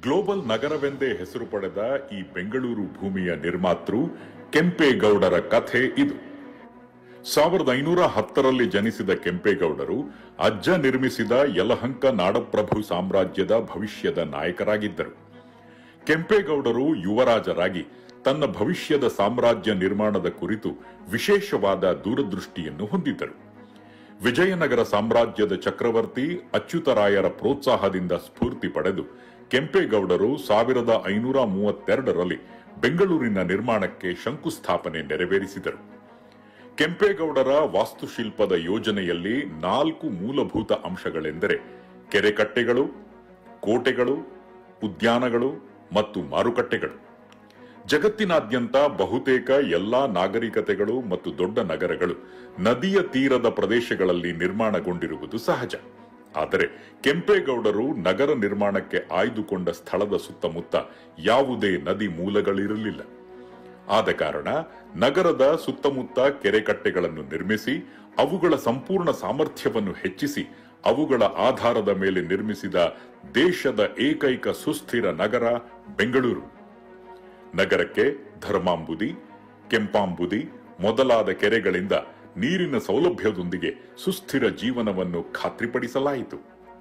global ನಗರವೆಂದೇ ಹೆಸರು ಪಡೆದ ಈ ಬೆಂಗಳೂರು ಭೂಮಿಯ ನಿರ್ಮಾತೃ ಕೆಂಪೇಗೌಡರ ಕಥೆ ಇದು ಸಾವಿರದ ಐನೂರ ಹತ್ತರಲ್ಲಿ ಜನಿಸಿದ ಕೆಂಪೇಗೌಡರು ಅಜ್ಜ ನಿರ್ಮಿಸಿದ ಯಲಹಂಕ ನಾಡಪ್ರಭು ಸಾಮ್ರಾಜ್ಯದ ಭವಿಷ್ಯದ ನಾಯಕರಾಗಿದ್ದರು ಕೆಂಪೇಗೌಡರು ಯುವರಾಜರಾಗಿ ತನ್ನ ಭವಿಷ್ಯದ ಸಾಮ್ರಾಜ್ಯ ನಿರ್ಮಾಣದ ಕುರಿತು ವಿಶೇಷವಾದ ದೂರದೃಷ್ಟಿಯನ್ನು ಹೊಂದಿದ್ದರು ವಿಜಯನಗರ ಸಾಮ್ರಾಜ್ಯದ ಚಕ್ರವರ್ತಿ ಅಚ್ಯುತರಾಯರ ಪ್ರೋತ್ಸಾಹದಿಂದ ಸ್ಫೂರ್ತಿ ಪಡೆದು ಕೆಂಪೇಗೌಡರು ಸಾವಿರದ ಐನೂರ ಮೂವತ್ತೆರಡರಲ್ಲಿ ಬೆಂಗಳೂರಿನ ನಿರ್ಮಾಣಕ್ಕೆ ಶಂಕುಸ್ಥಾಪನೆ ನೆರವೇರಿಸಿದರು ಕೆಂಪೇಗೌಡರ ವಾಸ್ತುಶಿಲ್ಪದ ಯೋಜನೆಯಲ್ಲಿ ನಾಲ್ಕು ಮೂಲಭೂತ ಅಂಶಗಳೆಂದರೆ ಕೆರೆಕಟ್ಟೆಗಳು ಕೋಟೆಗಳು ಉದ್ಯಾನಗಳು ಮತ್ತು ಮಾರುಕಟ್ಟೆಗಳು ಜಗತ್ತಿನಾದ್ಯಂತ ಬಹುತೇಕ ಎಲ್ಲಾ ನಾಗರಿಕತೆಗಳು ಮತ್ತು ದೊಡ್ಡ ನಗರಗಳು ನದಿಯ ತೀರದ ಪ್ರದೇಶಗಳಲ್ಲಿ ನಿರ್ಮಾಣಗೊಂಡಿರುವುದು ಸಹಜ ಆದರೆ ಕೆಂಪೇಗೌಡರು ನಗರ ನಿರ್ಮಾಣಕ್ಕೆ ಆಯ್ದುಕೊಂಡ ಸ್ಥಳದ ಸುತ್ತಮುತ್ತ ಯಾವುದೇ ನದಿ ಮೂಲಗಳಿರಲಿಲ್ಲ ಆದ ಕಾರಣ ನಗರದ ಸುತ್ತಮುತ್ತ ಕೆರೆಕಟ್ಟೆಗಳನ್ನು ನಿರ್ಮಿಸಿ ಅವುಗಳ ಸಂಪೂರ್ಣ ಸಾಮರ್ಥ್ಯವನ್ನು ಹೆಚ್ಚಿಸಿ ಅವುಗಳ ಆಧಾರದ ಮೇಲೆ ನಿರ್ಮಿಸಿದ ದೇಶದ ಏಕೈಕ ಸುಸ್ಥಿರ ನಗರ ಬೆಂಗಳೂರು ನಗರಕ್ಕೆ ಧರ್ಮಾಂಬುದಿ ಕೆಂಪಾಂಬುದಿ ಮೊದಲಾದ ಕೆರೆಗಳಿಂದ ನೀರಿನ ಸೌಲಭ್ಯದೊಂದಿಗೆ ಸುಸ್ಥಿರ ಜೀವನವನ್ನು ಖಾತ್ರಿಪಡಿಸಲಾಯಿತು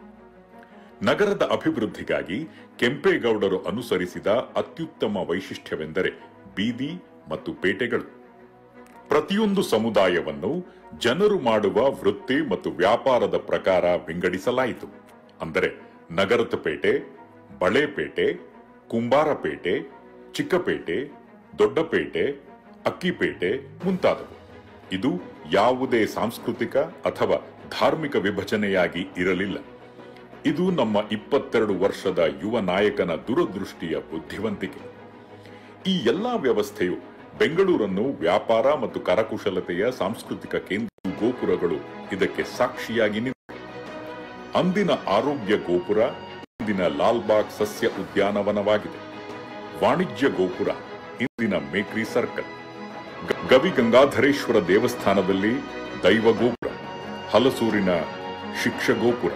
ನಗರದ ಅಭಿವೃದ್ಧಿಗಾಗಿ ಕೆಂಪೇಗೌಡರು ಅನುಸರಿಸಿದ ಅತ್ಯುತ್ತಮ ವೈಶಿಷ್ಟ್ಯವೆಂದರೆ ಬೀದಿ ಮತ್ತು ಪೇಟೆಗಳು ಪ್ರತಿಯೊಂದು ಸಮುದಾಯವನ್ನು ಜನರು ಮಾಡುವ ವೃತ್ತಿ ಮತ್ತು ವ್ಯಾಪಾರದ ಪ್ರಕಾರ ವಿಂಗಡಿಸಲಾಯಿತು ಅಂದರೆ ನಗರದ ಪೇಟೆ ಬಳೆಪೇಟೆ ಕುಂಬಾರಪೇಟೆ ಚಿಕ್ಕಪೇಟೆ ದೊಡ್ಡಪೇಟೆ ಅಕ್ಕಿಪೇಟೆ ಮುಂತಾದವು ಇದು ಯಾವುದೇ ಸಾಂಸ್ಕೃತಿಕ ಅಥವಾ ಧಾರ್ಮಿಕ ವಿಭಜನೆಯಾಗಿ ಇರಲಿಲ್ಲ ಇದು ನಮ್ಮ ಇಪ್ಪತ್ತೆರಡು ವರ್ಷದ ಯುವ ನಾಯಕನ ದೂರದೃಷ್ಟಿಯ ಬುದ್ಧಿವಂತಿಕೆ ಈ ಎಲ್ಲಾ ವ್ಯವಸ್ಥೆಯು ಬೆಂಗಳೂರನ್ನು ವ್ಯಾಪಾರ ಮತ್ತು ಕರಕುಶಲತೆಯ ಸಾಂಸ್ಕೃತಿಕ ಕೇಂದ್ರ ಗೋಪುರಗಳು ಇದಕ್ಕೆ ಸಾಕ್ಷಿಯಾಗಿ ನಿಂತಿವೆ ಅಂದಿನ ಆರೋಗ್ಯ ಗೋಪುರ ಇಂದಿನ ಲಾಲ್ಬಾಗ್ ಸಸ್ಯ ಉದ್ಯಾನವನವಾಗಿದೆ ವಾಣಿಜ್ಯ ಗೋಪುರ ಇಂದಿನ ಮೇಕ್ರಿ ಸರ್ಕಲ್ ಗ- ಗವಿ ಗಂಗಾಧರೇಶ್ವರ ದೇವಸ್ಥಾನದಲ್ಲಿ ದೈವ ಗೋಪುರ ಹಲಸೂರಿನ ಶಿಕ್ಷ ಗೋಪುರ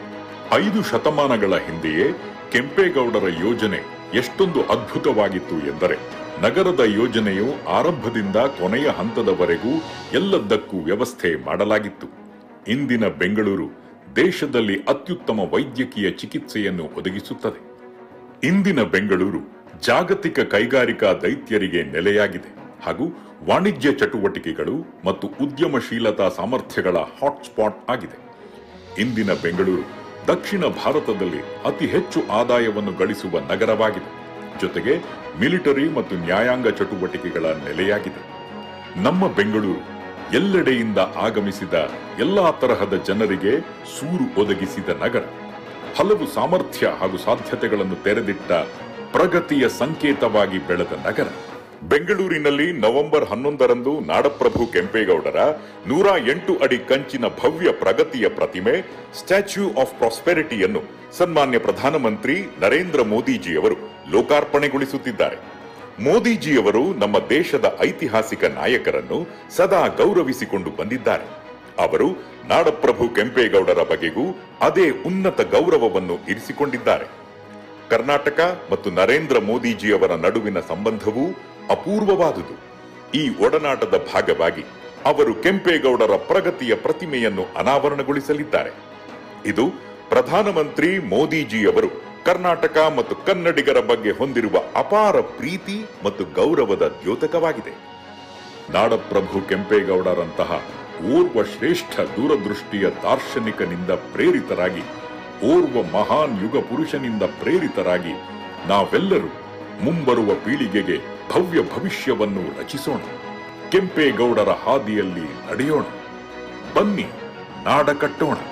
ಐದು ಶತಮಾನಗಳ ಹಿಂದೆಯೇ ಕೆಂಪೇಗೌಡರ ಯೋಜನೆ ಎಷ್ಟೊಂದು ಅದ್ಭುತವಾಗಿತ್ತು ಎಂದರೆ ನಗರದ ಯೋಜನೆಯು ಆರಂಭದಿಂದ ಕೊನೆಯ ಹಂತದವರೆಗೂ ಎಲ್ಲದಕ್ಕೂ ವ್ಯವಸ್ಥೆ ಮಾಡಲಾಗಿತ್ತು ಇಂದಿನ ಬೆಂಗಳೂರು ದೇಶದಲ್ಲಿ ಅತ್ಯುತ್ತಮ ವೈದ್ಯಕೀಯ ಚಿಕಿತ್ಸೆಯನ್ನು ಒದಗಿಸುತ್ತದೆ ಇಂದಿನ ಬೆಂಗಳೂರು ಜಾಗತಿಕ ಕೈಗಾರಿಕಾ ದೈತ್ಯರಿಗೆ ನೆಲೆಯಾಗಿದೆ ಹಾಗೂ ವಾಣಿಜ್ಯ ಚಟುವಟಿಕೆಗಳು ಮತ್ತು ಉದ್ಯಮಶೀಲತಾ ಸಾಮರ್ಥ್ಯಗಳ ಹಾಟ್ಸ್ಪಾಟ್ ಆಗಿದೆ ಇಂದಿನ ಬೆಂಗಳೂರು ದಕ್ಷಿಣ ಭಾರತದಲ್ಲಿ ಅತಿ ಹೆಚ್ಚು ಆದಾಯವನ್ನು ಗಳಿಸುವ ನಗರವಾಗಿದೆ ಜೊತೆಗೆ ಮಿಲಿಟರಿ ಮತ್ತು ನ್ಯಾಯಾಂಗ ಚಟುವಟಿಕೆಗಳ ನೆಲೆಯಾಗಿದೆ ನಮ್ಮ ಬೆಂಗಳೂರು ಎಲ್ಲೆಡೆಯಿಂದ ಆಗಮಿಸಿದ ಎಲ್ಲಾ ತರಹದ ಜನರಿಗೆ ಸೂರು ಒದಗಿಸಿದ ನಗರ ಹಲವು ಸಾಮರ್ಥ್ಯ ಹಾಗೂ ಸಾಧ್ಯತೆಗಳನ್ನು ತೆರೆದಿಟ್ಟ ಪ್ರಗತಿಯ ಸಂಕೇತವಾಗಿ ಬೆಳೆದ ನಗರ ಬೆಂಗಳೂರಿನಲ್ಲಿ ನವೆಂಬರ್ ಹನ್ನೊಂದರಂದು ನಾಡಪ್ರಭು ಕೆಂಪೇಗೌಡರ ನೂರ ಎಂಟು ಅಡಿ ಕಂಚಿನ ಭವ್ಯ ಪ್ರಗತಿಯ ಪ್ರತಿಮೆ ಸ್ಟ್ಯಾಚ್ಯೂ ಆಫ್ ಪ್ರಾಸ್ಪೆರಿಟಿಯನ್ನು ಸನ್ಮಾನ್ಯ ಪ್ರಧಾನಮಂತ್ರಿ ನರೇಂದ್ರ ಮೋದಿಜಿಯವರು ಲೋಕಾರ್ಪಣೆಗೊಳಿಸುತ್ತಿದ್ದಾರೆ ಮೋದಿಜಿಯವರು ನಮ್ಮ ದೇಶದ ಐತಿಹಾಸಿಕ ನಾಯಕರನ್ನು ಸದಾ ಗೌರವಿಸಿಕೊಂಡು ಬಂದಿದ್ದಾರೆ ಅವರು ನಾಡಪ್ರಭು ಕೆಂಪೇಗೌಡರ ಬಗೆಗೂ ಅದೇ ಉನ್ನತ ಗೌರವವನ್ನು ಇರಿಸಿಕೊಂಡಿದ್ದಾರೆ ಕರ್ನಾಟಕ ಮತ್ತು ನರೇಂದ್ರ ಮೋದಿಜಿಯವರ ನಡುವಿನ ಸಂಬಂಧವೂ ಅಪೂರ್ವವಾದುದು ಈ ಒಡನಾಟದ ಭಾಗವಾಗಿ ಅವರು ಕೆಂಪೇಗೌಡರ ಪ್ರಗತಿಯ ಪ್ರತಿಮೆಯನ್ನು ಅನಾವರಣಗೊಳಿಸಲಿದ್ದಾರೆ ಇದು ಪ್ರಧಾನಮಂತ್ರಿ ಮೋದಿಜಿಯವರು ಕರ್ನಾಟಕ ಮತ್ತು ಕನ್ನಡಿಗರ ಬಗ್ಗೆ ಹೊಂದಿರುವ ಅಪಾರ ಪ್ರೀತಿ ಮತ್ತು ಗೌರವದ ದ್ಯೋತಕವಾಗಿದೆ ನಾಡಪ್ರಭು ಕೆಂಪೇಗೌಡರಂತಹ ಓರ್ವ ಶ್ರೇಷ್ಠ ದೂರದೃಷ್ಟಿಯ ದಾರ್ಶನಿಕನಿಂದ ಪ್ರೇರಿತರಾಗಿ ಓರ್ವ ಮಹಾನ್ ಯುಗ ಪುರುಷನಿಂದ ಪ್ರೇರಿತರಾಗಿ ನಾವೆಲ್ಲರೂ ಮುಂಬರುವ ಪೀಳಿಗೆಗೆ ಭವ್ಯ ಭವಿಷ್ಯವನ್ನು ರಚಿಸೋಣ ಕೆಂಪೇಗೌಡರ ಹಾದಿಯಲ್ಲಿ ನಡೆಯೋಣ ಬನ್ನಿ ನಾಡ ಕಟ್ಟೋಣ